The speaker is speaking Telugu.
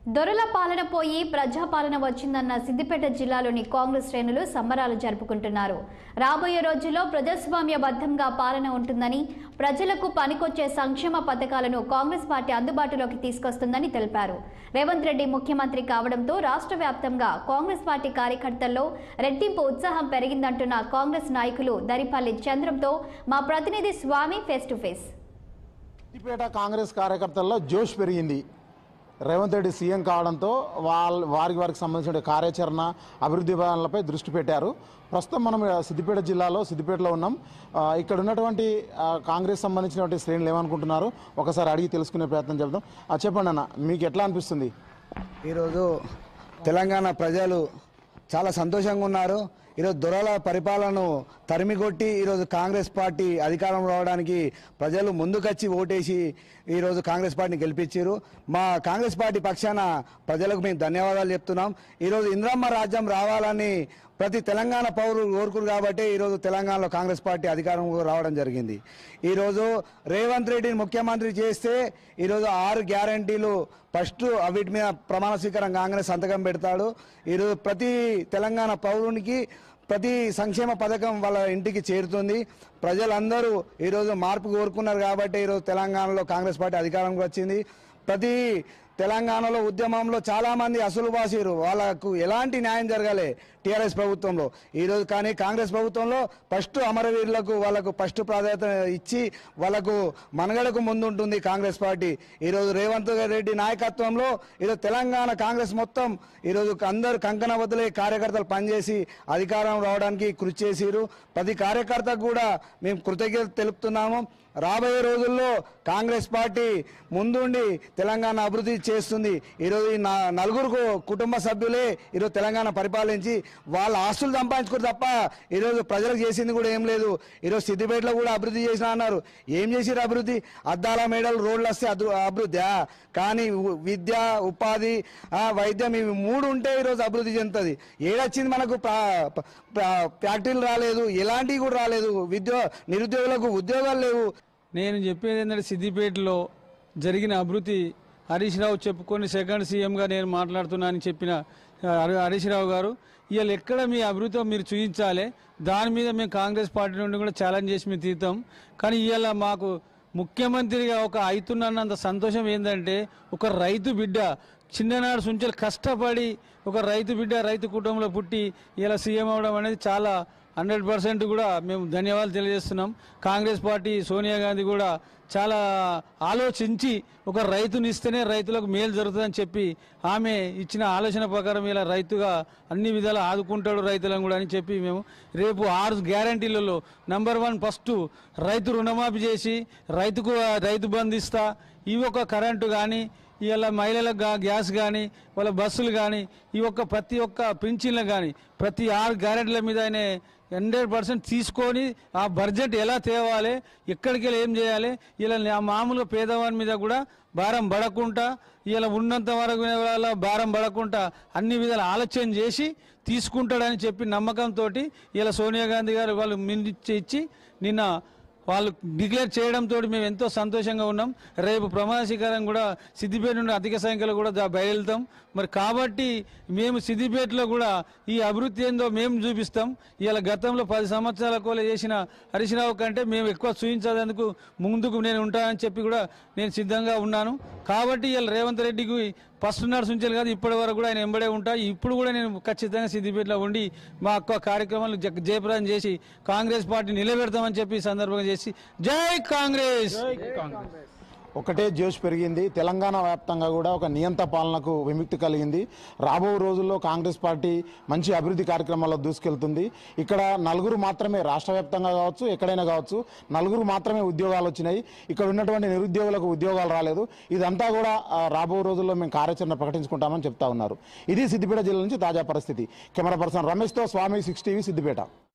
దొరల పాలన పోయి ప్రజాపాలన వచ్చిందన్న సిద్దిపేట జిల్లాలోని కాంగ్రెస్ శ్రేణులు సంబరాలు జరుపుకుంటున్నారు రాబోయే రోజుల్లో ప్రజాస్వామ్యబద్ధంగా పాలన ఉంటుందని ప్రజలకు పనికొచ్చే సంక్షేమ పథకాలను కాంగ్రెస్ పార్టీ అందుబాటులోకి తీసుకొస్తుందని తెలిపారు రేవంత్ రెడ్డి ముఖ్యమంత్రి కావడంతో రాష్ట్ర వ్యాప్తంగా కాంగ్రెస్ పార్టీ కార్యకర్తల్లో రెట్టింపు ఉత్సాహం పెరిగిందంటున్న కాంగ్రెస్ నాయకులు దరిపల్లి చంద్రంతో మా ప్రతినిధి Swamy face to face Siddipet Congress కార్యకర్తల్లో జోష్ పెరిగింది రేవంత్ రెడ్డి సీఎం కావడంతో వాళ్ళ వారికి వారికి సంబంధించిన కార్యాచరణ అభివృద్ధి విధానాలపై దృష్టి పెట్టారు ప్రస్తుతం మనం ఆ, సిద్దిపేట జిల్లాలో సిద్దిపేటలో ఉన్నాం ఆ, ఇక్కడ ఉన్నటువంటి ఆ, కాంగ్రెస్ సంబంధించినటువంటి శ్రేణులు ఏమనుకుంటున్నారు ఒకసారి అడిగి తెలుసుకునే ప్రయత్నం చేద్దాం ఆ, చెప్పండి అన్న మీకు ఎట్లా అనిపిస్తుంది ఈరోజు తెలంగాణ ప్రజలు చాలా సంతోషంగా ఉన్నారు ఈరోజు దొరల పరిపాలనను తరిమికొట్టి ఈరోజు కాంగ్రెస్ పార్టీ అధికారం రావడానికి ప్రజలు ముందుకొచ్చి ఓటేసి ఈరోజు కాంగ్రెస్ పార్టీని గెలిపించారు మా కాంగ్రెస్ పార్టీ పక్షాన ప్రజలకు మేము ధన్యవాదాలు చెప్తున్నాం ఈరోజు ఇంద్రమ్మ రాజ్యం రావాలని ప్రతి తెలంగాణ పౌరులు కోరుకురు కాబట్టి ఈరోజు తెలంగాణలో కాంగ్రెస్ పార్టీ అధికారం రావడం జరిగింది ఈరోజు రేవంత్ రెడ్డిని ముఖ్యమంత్రి చేస్తే ఈరోజు ఆరు గ్యారంటీలు ఫస్ట్ వీటి మీద ప్రమాణ స్వీకారం కాంగ్రెస్ సంతకం పెడతాడు ఈరోజు ప్రతి తెలంగాణ పౌరునికి ప్రతి సంక్షేమ పథకం వాళ్ళ ఇంటికి చేరుతుంది ప్రజలందరూ ఈరోజు మార్పు కోరుకున్నారు కాబట్టి ఈరోజు తెలంగాణలో కాంగ్రెస్ పార్టీ అధికారంకి వచ్చింది ప్రతి తెలంగాణలో ఉద్యమంలో చాలా మంది అసలు బాసిరు వాళ్ళకు ఎలాంటి న్యాయం జరగాలి టీఆర్ఎస్ ప్రభుత్వంలో ఈరోజు కానీ కాంగ్రెస్ ప్రభుత్వంలో ఫస్ట్ అమరవీరులకు వాళ్ళకు ఫస్ట్ ప్రాధాన్యత ఇచ్చి వాళ్ళకు మనగడకు ముందుంటుంది కాంగ్రెస్ పార్టీ ఈరోజు రేవంత్ రెడ్డి నాయకత్వంలో ఈరోజు తెలంగాణ కాంగ్రెస్ మొత్తం ఈరోజు అందరు కంకణ వదిలే కార్యకర్తలు పనిచేసి అధికారం రావడానికి కృషి చేసిరు ప్రతి కార్యకర్తకు కూడా మేము కృతజ్ఞత తెలుపుతున్నాము రాబోయే రోజుల్లో కాంగ్రెస్ పార్టీ ముందుండి తెలంగాణ అభివృద్ధి చేస్తుంది ఈరోజు ఈ నా- నలుగురు కుటుంబ సభ్యులే ఈరోజు తెలంగాణ పరిపాలించి వాళ్ళ ఆస్తులు సంపాదించుకోరు తప్ప ఈరోజు ప్రజలకు చేసింది కూడా ఏం లేదు ఈరోజు సిద్దిపేటలో కూడా అభివృద్ధి చేసిన అన్నారు ఏం చేసిరు అభివృద్ధి అద్దాల మేడలు రోడ్లు వస్తే అదృ- అభివృద్ధి కానీ ఉ- విద్య ఉపాధి ఆ, వైద్యం ఇవి మూడు ఉంటే ఈరోజు అభివృద్ధి చెందుతుంది ఏడొచ్చింది మనకు ప్రా- ప్రా- ఫ్యాక్టరీలు రాలేదు ఎలాంటివి కూడా రాలేదు విద్య నిరుద్యోగులకు ఉద్యోగాలు లేవు నేను చెప్పేది ఏంటంటే సిద్దిపేటలో జరిగిన అభివృద్ధి హరీష్ రావు చెప్పుకొని సెకండ్ సీఎంగా నేను మాట్లాడుతున్నానని చెప్పిన ఆ, హరి- హరీష్ రావు గారు ఇవాళ ఎక్కడ మీ అభివృద్ధి మీరు చూపించాలి దాని మీద మేము కాంగ్రెస్ పార్టీ నుండి కూడా ఛాలెంజ్ చేసి మేము తీతాం కానీ ఇవాళ మాకు ముఖ్యమంత్రిగా ఒక అవుతున్నంత సంతోషం ఏంటంటే ఒక రైతు బిడ్డ చిన్ననాడు సుంచెలు కష్టపడి ఒక రైతు బిడ్డ రైతు కుటుంబంలో పుట్టి ఇలా సీఎం అవడం అనేది చాలా హండ్రెడ్ పర్సెంట్ కూడా మేము ధన్యవాదాలు తెలియజేస్తున్నాం కాంగ్రెస్ పార్టీ సోనియా గాంధీ కూడా చాలా ఆలోచించి ఒక రైతుని ఇస్తేనే రైతులకు మేలు జరుగుతుందని చెప్పి ఆమె ఇచ్చిన ఆలోచన ప్రకారం ఇలా రైతుగా అన్ని విధాలు ఆదుకుంటాడు రైతులను కూడా అని చెప్పి మేము రేపు ఆరు గ్యారంటీలలో నంబర్ వన్ ఫస్ట్ రైతు రుణమాఫీ చేసి రైతుకు రైతు బంధిస్తా ఈ ఒక కరెంటు కానీ ఇలా మహిళలకు గా- గ్యాస్ కానీ వాళ్ళ బస్సులు కానీ ఈ ఒక్క ప్రతి ఒక్క పింఛన్లు కానీ ప్రతి ఆరు గ్యారెంటీల మీద ఆయన హండ్రెడ్ పర్సెంట్ తీసుకొని ఆ బడ్జెట్ ఎలా తేవాలి ఎక్కడికి వెళ్ళి ఏం చేయాలి ఇలా నా మామూలుగా పేదవాని మీద కూడా భారం పడకుండా ఇలా ఉన్నంత వరకు వాళ్ళ భారం పడకుండా అన్ని విధాలు ఆలోచన చేసి తీసుకుంటాడని చెప్పి నమ్మకంతో ఇలా సోనియా గాంధీ గారు వాళ్ళు మించి ఇచ్చి నిన్న వాళ్ళు డిక్లేర్ చేయడంతో మేము ఎంతో సంతోషంగా ఉన్నాం రేపు ప్రమాద శిఖరం కూడా సిద్దిపేట నుండి అధిక సంఖ్యలో కూడా దా- బయలుతాం మరి కాబట్టి మేము సిద్దిపేటలో కూడా ఈ అభివృద్ధి ఏందో మేము చూపిస్తాం ఇవాళ గతంలో పది సంవత్సరాల కోల చేసిన హరీశ్రావు కంటే మేము ఎక్కువ చూపించేందుకు ముందుకు నేను ఉంటానని చెప్పి కూడా నేను సిద్ధంగా ఉన్నాను కాబట్టి ఇవాళ రేవంత్ రెడ్డికి ఫస్ట్ నాడు సుంచాలి కాదు ఇప్పటి వరకు కూడా ఆయన ఎంబడే ఉంటా ఇప్పుడు కూడా నేను ఖచ్చితంగా సిద్దిపేటలో ఉండి మా అక్క కార్యక్రమాలు జ- జయప్రదం చేసి కాంగ్రెస్ పార్టీ నిలబెడతామని చెప్పి ఈ సందర్భంగా చేసి జై కాంగ్రెస్ ఒకటే జోష్ పెరిగింది తెలంగాణ వ్యాప్తంగా కూడా ఒక నియంత పాలనకు విముక్తి కలిగింది రాబో రోజుల్లో కాంగ్రెస్ పార్టీ మంచి అభివృద్ధి కార్యక్రమాల్లో దూసుకెళ్తుంది ఇక్కడ నలుగురు మాత్రమే రాష్ట్ర వ్యాప్తంగా కావచ్చు ఎక్కడైనా కావచ్చు నలుగురు మాత్రమే ఉద్యోగాలు వచ్చినాయి ఇక్కడ ఉన్నటువంటి నిరుద్యోగులకు ఉద్యోగాలు రాలేదు ఇదంతా కూడా ఆ, రాబో రోజుల్లో మేము కార్యాచరణ ప్రకటించుకుంటామని చెప్తా ఉన్నారు ఇది సిద్దిపేట జిల్లా నుంచి తాజా పరిస్థితి కెమెరా పర్సన్ రమేష్తో స్వామి సిక్స్ టీవీ సిద్దిపేట